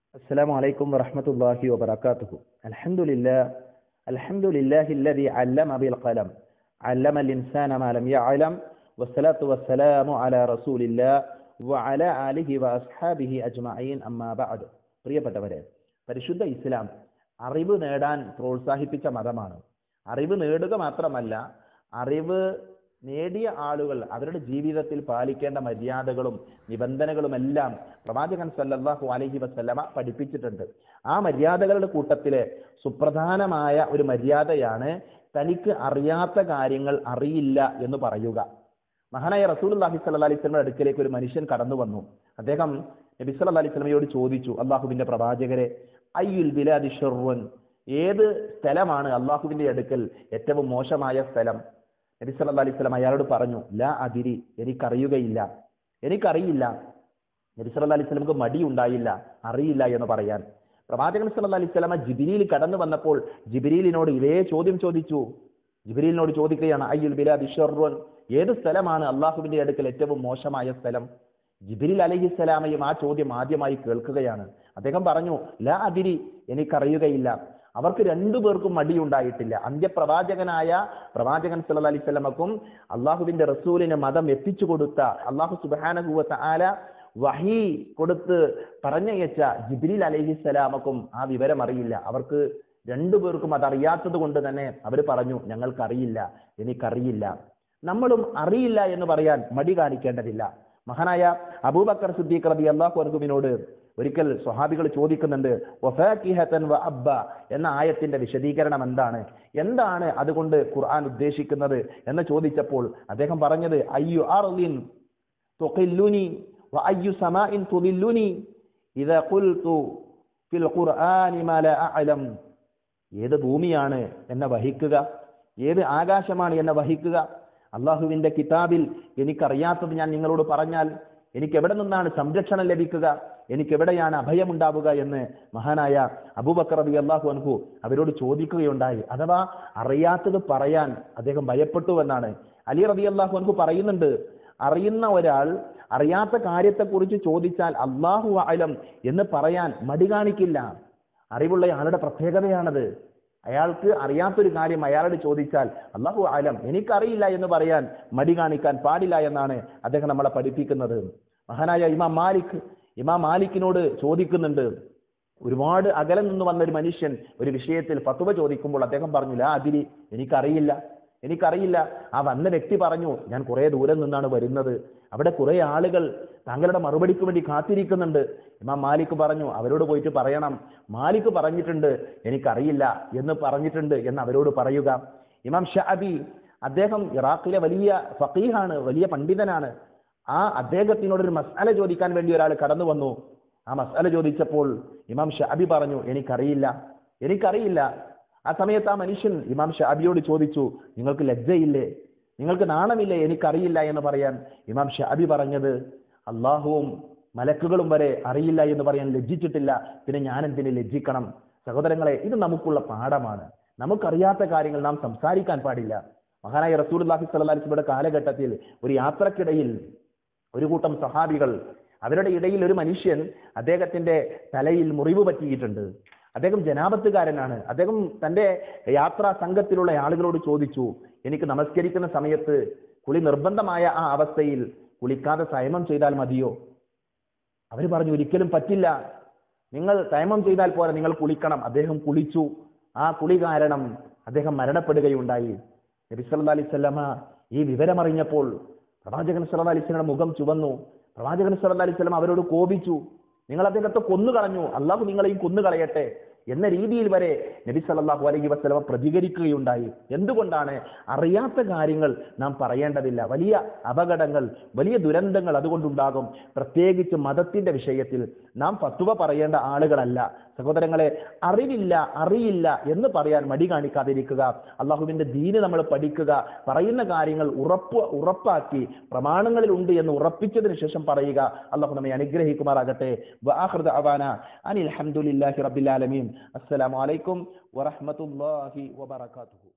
السلام عليكم ورحمة الله وبركاته الحمد لله الحمد لله الذي علم بالقلم علم الإنسان ما لم يعلم والصلاة والسلام على رسول الله وعلى آله وأصحابه أجمعين أما بعد പ്രിയപ്പെട്ടവരെ പരിശുദ്ധ ഇസ്ലാം അറിവ് നേടാൻ പ്രോത്സാഹിപ്പിച്ച മതമാണ് അറിവ് നേടുക മാത്രമല്ല അറിവ് നേടിയ ആളുകൾ അവരുടെ ജീവിതത്തിൽ പാലിക്കേണ്ട മര്യാദകളും നിബന്ധനകളും എല്ലാം പ്രവാചകൻ സല്ലല്ലാഹു അലൈഹി വസല്ലമ പഠിപ്പിച്ചിട്ടുണ്ട് ആ മര്യാദകളുടെ കൂട്ടത്തിലെ സുപ്രധാനമായ ഒരു മര്യാദയാണ് തനിക്ക് അറിയാത്ത കാര്യങ്ങൾ അറിയില്ല എന്ന് പറയുക മഹാനായ റസൂൽ അള്ളാഹി സല്ല അലൈഹി സ്വലമിന്റെ അടുക്കലേക്ക് ഒരു മനുഷ്യൻ കടന്നു വന്നു അദ്ദേഹം നബി സല്ല അലൈഹി സ്വലമയോട് ചോദിച്ചു അള്ളാഹുവിന്റെ പ്രവാചകരെ അയ്യുൽ ബിലാദി ഷുർവൻ ഏത് സ്ഥലമാണ് അള്ളാഹുവിന്റെ അടുക്കൽ ഏറ്റവും മോശമായ സ്ഥലം നബി സല്ല അലൈഹി സ്വലം അയാളോട് പറഞ്ഞു ലാ അതിരി എനിക്കറിയുകയില്ല എനിക്കറിയില്ല നബി സല്ല അലൈഹി സ്വലമുക്ക് മടി ഉണ്ടായില്ല അറിയില്ല എന്ന് പറയാൻ പ്രവാചകൻ സല്ല അലൈഹി സ്വലമ ജിബിരിയിൽ കടന്നു വന്നപ്പോൾ ജിബിരിലിനോട് ഇതേ ചോദ്യം ചോദിച്ചു ജിബിരിലിനോട് ചോദിക്കുകയാണ് അയ്യുൽ ബിലാദി ഷുർവൻ ഏത് സ്ഥലമാണ് അള്ളാഹുവിന്റെ അടുക്കൽ ഏറ്റവും മോശമായ സ്ഥലം ജിബിരിൽ അലഹിസ്സലാമയും ആ ചോദ്യം ആദ്യമായി കേൾക്കുകയാണ് അദ്ദേഹം പറഞ്ഞു ലാ അതിരി എനിക്കറിയുകയില്ല അവർക്ക് രണ്ടുപേർക്കും മടിയുണ്ടായിട്ടില്ല അന്ത്യപ്രവാചകനായ പ്രവാചകൻ സല്ല അലൈഹി സ്വലമക്കും അള്ളാഹുവിന്റെ റസൂലിന് മതം എത്തിച്ചു കൊടുത്ത അള്ളാഹു സുബാനഹുവത്ത ആല വഹി കൊടുത്ത് പറഞ്ഞയച്ച ജിബ്രീൽ അലഹിസ്സലാമക്കും ആ വിവരം അറിയില്ല അവർക്ക് രണ്ടുപേർക്കും അതറിയാത്തത് കൊണ്ട് തന്നെ അവർ പറഞ്ഞു ഞങ്ങൾക്കറിയില്ല എനിക്കറിയില്ല നമ്മളും അറിയില്ല എന്ന് പറയാൻ മടി കാണിക്കേണ്ടതില്ല മഹാനായ അബൂബക്കർ സിദ്ദീഖ് റബി അള്ളാഹു അർഗുവിനോട് ഒരിക്കൽ സ്വഹാബികൾ ചോദിക്കുന്നുണ്ട് വഫാക്കിഹത്തൻ വ അബ്ബ എന്ന ആയത്തിന്റെ വിശദീകരണം എന്താണ് എന്താണ് അതുകൊണ്ട് ഖുർആൻ ഉദ്ദേശിക്കുന്നത് എന്ന് ചോദിച്ചപ്പോൾ അദ്ദേഹം പറഞ്ഞത് അയ്യു അർലിൻ തുഖില്ലുനി വ അയ്യു സമാഇൻ തുദില്ലുനി ഇദ ഖുൽതു ഫിൽ ഖുർആനി മാ ലാ അഅലം ഏത് ഭൂമിയാണ് എന്നെ വഹിക്കുക ഏത് ആകാശമാണ് എന്നെ വഹിക്കുക അള്ളാഹുവിന്റെ കിതാബിൽ എനിക്കറിയാത്തത് ഞാൻ നിങ്ങളോട് പറഞ്ഞാൽ എനിക്ക് എവിടെ നിന്നാണ് സംരക്ഷണം ലഭിക്കുക എനിക്ക് എവിടെയാണ് അഭയമുണ്ടാവുക എന്ന് മഹാനായ അബൂബക്കർ റബി അള്ളാഹു അൻഹു അവരോട് ചോദിക്കുകയുണ്ടായി അഥവാ അറിയാത്തത് പറയാൻ അദ്ദേഹം ഭയപ്പെട്ടു എന്നാണ് അലി റബി അള്ളാഹു അൻഹു പറയുന്നുണ്ട് അറിയുന്ന ഒരാൾ അറിയാത്ത കാര്യത്തെക്കുറിച്ച് ചോദിച്ചാൽ അള്ളാഹു ആലം എന്ന് പറയാൻ മടി കാണിക്കില്ല അറിവുള്ള ആളുടെ പ്രത്യേകതയാണത് അയാൾക്ക് അറിയാത്തൊരു കാര്യം അയാളോട് ചോദിച്ചാൽ അള്ളാഹു ആലം എനിക്കറിയില്ല എന്ന് പറയാൻ മടി കാണിക്കാൻ പാടില്ല എന്നാണ് അദ്ദേഹം നമ്മളെ പഠിപ്പിക്കുന്നത് മഹാനായ ഇമാം മാലിക് ഇമാം മാലിക്കിനോട് ചോദിക്കുന്നുണ്ട് ഒരുപാട് അകലം നിന്ന് വന്ന ഒരു മനുഷ്യൻ ഒരു വിഷയത്തിൽ ഫത്തുവ ചോദിക്കുമ്പോൾ അദ്ദേഹം പറഞ്ഞു ലാ അതിരി എനിക്കറിയില്ല എനിക്കറിയില്ല ആ വന്ന വ്യക്തി പറഞ്ഞു ഞാൻ കുറെ ദൂരം നിന്നാണ് വരുന്നത് അവിടെ കുറെ ആളുകൾ താങ്കളുടെ മറുപടിക്ക് വേണ്ടി കാത്തിരിക്കുന്നുണ്ട് ഇമാം മാലിക് പറഞ്ഞു അവരോട് പോയിട്ട് പറയണം മാലിക് പറഞ്ഞിട്ടുണ്ട് എനിക്കറിയില്ല എന്ന് പറഞ്ഞിട്ടുണ്ട് എന്ന് അവരോട് പറയുക ഇമാം ഷാബി അദ്ദേഹം ഇറാഖിലെ വലിയ ഫക്കീഹാണ് വലിയ പണ്ഡിതനാണ് ആ അദ്ദേഹത്തിനോട് ഒരു മസാല ചോദിക്കാൻ വേണ്ടി ഒരാൾ കടന്നു വന്നു ആ മസാല ചോദിച്ചപ്പോൾ ഇമാം ഷാബി പറഞ്ഞു എനിക്കറിയില്ല എനിക്കറിയില്ല ആ സമയത്ത് ആ മനുഷ്യൻ ഇമാം ഷാബിയോട് ചോദിച്ചു നിങ്ങൾക്ക് ലജ്ജയില്ലേ നിങ്ങൾക്ക് നാണമില്ലേ എനിക്കറിയില്ല എന്ന് പറയാൻ ഇമാം ഷാബി പറഞ്ഞത് അള്ളാഹുവും മലക്കുകളും വരെ അറിയില്ല എന്ന് പറയാൻ ലജ്ജിച്ചിട്ടില്ല പിന്നെ ഞാൻ എന്തിന് ലജ്ജിക്കണം സഹോദരങ്ങളെ ഇത് നമുക്കുള്ള പാഠമാണ് നമുക്കറിയാത്ത കാര്യങ്ങൾ നാം സംസാരിക്കാൻ പാടില്ല മഹാനായ റസൂൽ അള്ളാഹി സ്വലാസ്ബയുടെ കാലഘട്ടത്തിൽ ഒരു യാത്രക്കിടയിൽ ഒരു കൂട്ടം സഹാബികൾ അവരുടെ ഇടയിൽ ഒരു മനുഷ്യൻ അദ്ദേഹത്തിന്റെ തലയിൽ മുറിവ് പറ്റിയിട്ടുണ്ട് അദ്ദേഹം ജനാപത്തുകാരനാണ് അദ്ദേഹം തന്റെ യാത്രാ സംഘത്തിലുള്ള ആളുകളോട് ചോദിച്ചു എനിക്ക് നമസ്കരിക്കുന്ന സമയത്ത് കുളി നിർബന്ധമായ ആ അവസ്ഥയിൽ കുളിക്കാതെ സംയമം ചെയ്താൽ മതിയോ അവർ പറഞ്ഞു ഒരിക്കലും പറ്റില്ല നിങ്ങൾ സംയമം ചെയ്താൽ പോരാ നിങ്ങൾ കുളിക്കണം അദ്ദേഹം കുളിച്ചു ആ കുളി കാരണം അദ്ദേഹം മരണപ്പെടുകയുണ്ടായി നബി സല്ലാ അലൈഹി സ്വലമ ഈ വിവരമറിഞ്ഞപ്പോൾ പ്രവാചകൻ സല്ലാ അലൈഹി സ്വലയുടെ മുഖം ചുവന്നു പ്രവാചകൻ സല്ലാ അലൈഹി സ്വലം അവരോട് കോപിച്ചു നിങ്ങൾ അദ്ദേഹത്തെ കൊന്നുകളഞ്ഞു അള്ളാഹു നിങ്ങളെയും കൊന്നുകളയട്ടെ എന്ന രീതിയിൽ വരെ നബി സല്ലല്ലാഹു അലൈഹി വസല്ലമ പ്രതികരിക്കുകയുണ്ടായി എന്തുകൊണ്ടാണ് അറിയാത്ത കാര്യങ്ങൾ നാം പറയേണ്ടതില്ല വലിയ അപകടങ്ങൾ വലിയ ദുരന്തങ്ങൾ അതുകൊണ്ടുണ്ടാകും പ്രത്യേകിച്ച് മതത്തിന്റെ വിഷയത്തിൽ നാം ഫത്വ പറയേണ്ട ആളുകളല്ല സഹോദരങ്ങളെ അറിവില്ല അറിയില്ല എന്ന് പറയാൻ മടി കാണിക്കാതിരിക്കുക അള്ളാഹുവിന്റെ ദീന് നമ്മൾ പഠിക്കുക പറയുന്ന കാര്യങ്ങൾ ഉറപ്പ് ഉറപ്പാക്കി പ്രമാണങ്ങളിൽ ഉണ്ട് എന്ന് ഉറപ്പിച്ചതിന് ശേഷം പറയുക അള്ളാഹു നമ്മെ അനുഗ്രഹിക്കുമാറാകട്ടെ വാഹൃദ അവാന അനിൽ അഹമ്മദില്ലാഹി റബ്ബിൽ ആലമീൻ അസ്സലാമു അലൈക്കും വറഹ്മത്തുള്ളാഹി വബറകാതുഹു